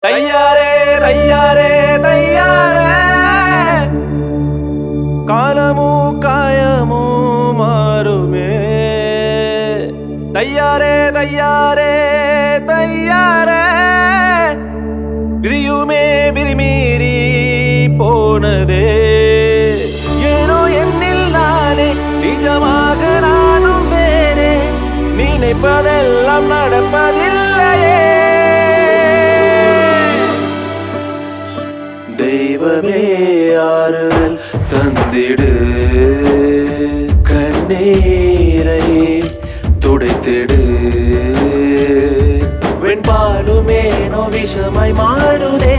தையாரே தையாரே தையாரே காலமோ காயமோ மாறுமே தையாரே தையாரே தையாரே விதியுமே விதிமீறி போனதே ஏனோ என்னில் நானே நிஜமாக நானும் வேறே நினைப்பதெல்லாம் நடப்பதில்லையே தெய்வமே ஆறுதல் தந்திடு கண்ணீரை துடைத்திடு வெண்பாலுமேனோ விஷமாய் மாறுதே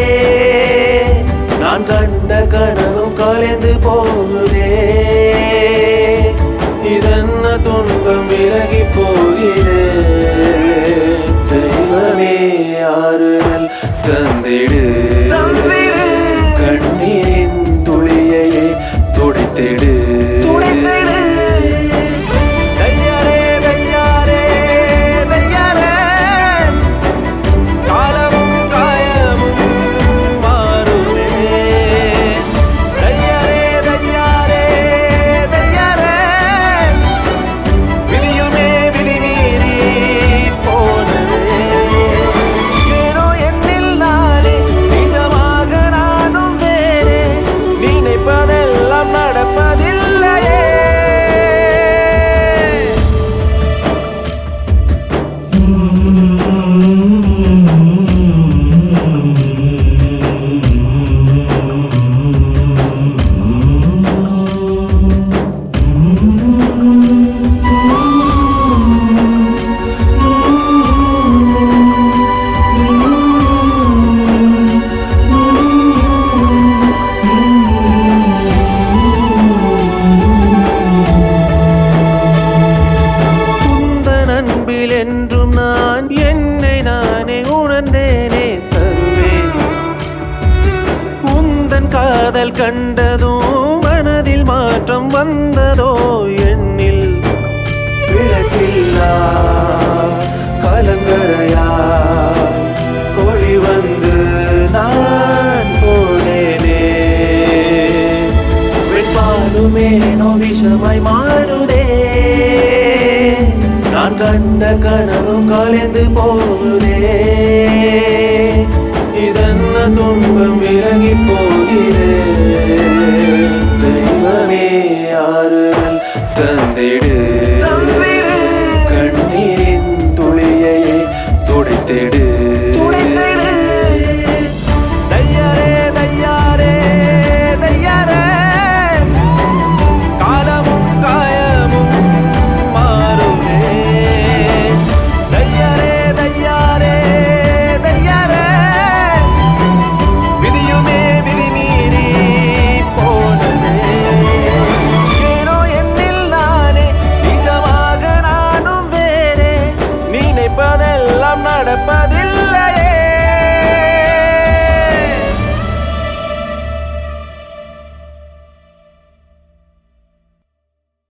நான் கண்ட கனவும் கலைந்து போகுதே இதென்ன துன்பம் விலகி போகிறே தெய்வமே ஆறுதல் தந்திடு தந்திடு. கண்ணீரின் துளியையே துடைத்திடு துடைத்திடு. தையாரே தையாரே தையாரே காலமும் காயமும் மாறுமே தையாரே தையாரே தையாரே விதியுமே விதி மீறி போனதே ஏனோ என்னில் நானே நிஜமாக நானும் வேறே நினைப்பதெல்லாம் நடப்பதில்லையே உந்தன் அன்பில் என்றும் நான் என்னை நானே உணர்ந்தேனே தருவேன் உந்தன் காதல் கண்டதும் மனதில் மாற்றம் வந்ததோ எண்ணில் விளக்கில்லா கலங்கரையா கொடி வந்து நான் போனேனே வெண்பாலுமேனோ விஷமாய் மாறுதே நான் கண்ட கனவும் கலைந்து போகுதே